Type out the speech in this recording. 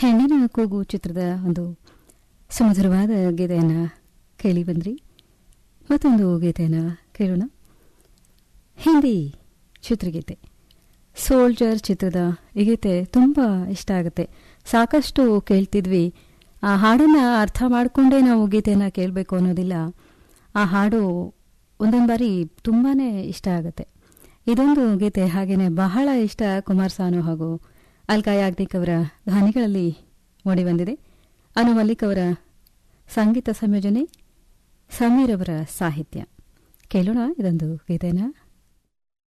ಹೆಣ್ಣಿನ ಕೂಗು ಚಿತ್ರದ ಒಂದು ಸುಮಧುರವಾದ ಗೀತೆಯನ್ನು ಕೇಳಿ ಬಂದ್ರಿ ಮತ್ತೊಂದು ಗೀತೆಯನ್ನು ಕೇಳೋಣ ಹಿಂದಿ ಚಿತ್ರಗೀತೆ ಸೋಲ್ಜರ್ ಚಿತ್ರದ ಈ ಗೀತೆ ತುಂಬ ಇಷ್ಟ ಆಗುತ್ತೆ ಸಾಕಷ್ಟು ಕೇಳ್ತಿದ್ವಿ ಆ ಹಾಡನ್ನು ಅರ್ಥ ಮಾಡಿಕೊಂಡೇ ನಾವು ಗೀತೆಯನ್ನು ಕೇಳಬೇಕು ಅನ್ನೋದಿಲ್ಲ ಆ ಹಾಡು ಒಂದೊಂದು ಬಾರಿ ತುಂಬಾ ಇಷ್ಟ ಆಗುತ್ತೆ ಇದೊಂದು ಗೀತೆ ಹಾಗೇನೆ ಬಹಳ ಇಷ್ಟ ಕುಮಾರ್ ಸಾನು ಹಾಗೂ ಅಲ್ಕಾ ಯಾಗ್ನಿಕ್ ಅವರ ಧ್ವನಿಗಳಲ್ಲಿ ಮೂಡಿ ಬಂದಿದೆ ಅನು ಮಲ್ಲಿಕ್ ಅವರ ಸಂಗೀತ ಸಂಯೋಜನೆ ಸಮೀರ್ ಅವರ ಸಾಹಿತ್ಯ ಕೇಳೋಣ ಇದೊಂದು ಗೀತೆನ